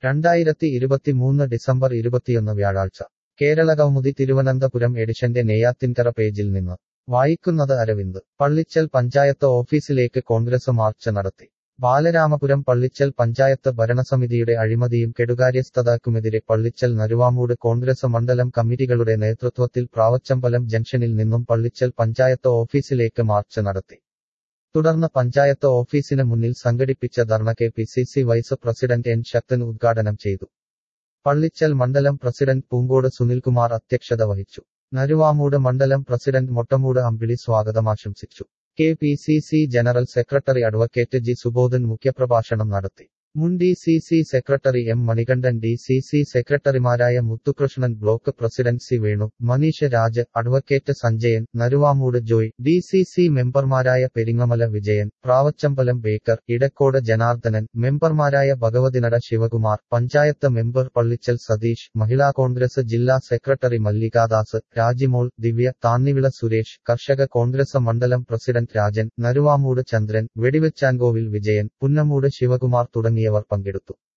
രണ്ടായിരത്തി ഇരുപത്തിമൂന്ന് ഡിസംബർ ഇരുപത്തിയൊന്ന് വ്യാഴാഴ്ച കേരള കൗമുദി തിരുവനന്തപുരം എഡിഷന്റെ നെയ്യാത്തിൻകര പേജിൽ നിന്ന് വായിക്കുന്നത് അരവിന്ദ് പള്ളിച്ചൽ പഞ്ചായത്ത് ഓഫീസിലേക്ക് കോൺഗ്രസ് മാർച്ച് നടത്തി ബാലരാമപുരം പള്ളിച്ചൽ പഞ്ചായത്ത് ഭരണസമിതിയുടെ അഴിമതിയും കെടുകാര്യസ്ഥതയ്ക്കുമെതിരെ പള്ളിച്ചൽ നരുവാമൂട് കോൺഗ്രസ് മണ്ഡലം കമ്മിറ്റികളുടെ നേതൃത്വത്തിൽ പ്രാവച്ചമ്പലം ജംഗ്ഷനിൽ നിന്നും പള്ളിച്ചൽ പഞ്ചായത്ത് ഓഫീസിലേക്ക് മാർച്ച് നടത്തി തുടർന്ന് പഞ്ചായത്ത് ഓഫീസിന് മുന്നിൽ സംഘടിപ്പിച്ച dharna K P C C vice president N Sakthan ഉദ്ഘാടനം ചെയ്തു പള്ളിച്ചൽ മണ്ഡലം പ്രസിഡന്റ് പൂങ്കോട് സുനിൽകുമാർ അധ്യക്ഷത വഹിച്ചു നരുവാമൂട് മണ്ഡലം പ്രസിഡന്റ് മൊട്ടമൂട് അമ്പിളി സ്വാഗതമാശംസിച്ചു K P C C general secretary advocate G Subodhan മുഖ്യപ്രഭാഷണം നടത്തി മുൻ D C C secretary M Manikandan D C C സെക്രട്ടറിമാരായ Muthukrishnan block president C Venu Manish Raj advocate Sanjayan Naruvamoodu Joy D C C മെമ്പർമാരായ പെരിങ്ങമല വിജയൻ പ്രാവച്ചമ്പലം ബേക്കർ ഇടക്കോട് ജനാർദ്ദനൻ മെമ്പർമാരായ ഭഗവതിനട ശിവകുമാർ പഞ്ചായത്ത് മെമ്പർ പള്ളിച്ചൽ സതീഷ് മഹിളാ കോൺഗ്രസ് ജില്ലാ സെക്രട്ടറി മല്ലികാദാസ് രാജിമോൾ ദിവ്യ താന്നിവിള സുരേഷ് കർഷക കോൺഗ്രസ് മണ്ഡലം പ്രസിഡന്റ് രാജൻ നരുവാമൂട് ചന്ദ്രൻ വെടിവെച്ചാൻകോവിൽ വിജയൻ പുന്നമൂട് ശിവകുമാർ തുടങ്ങിയവർ പങ്കെടുത്തു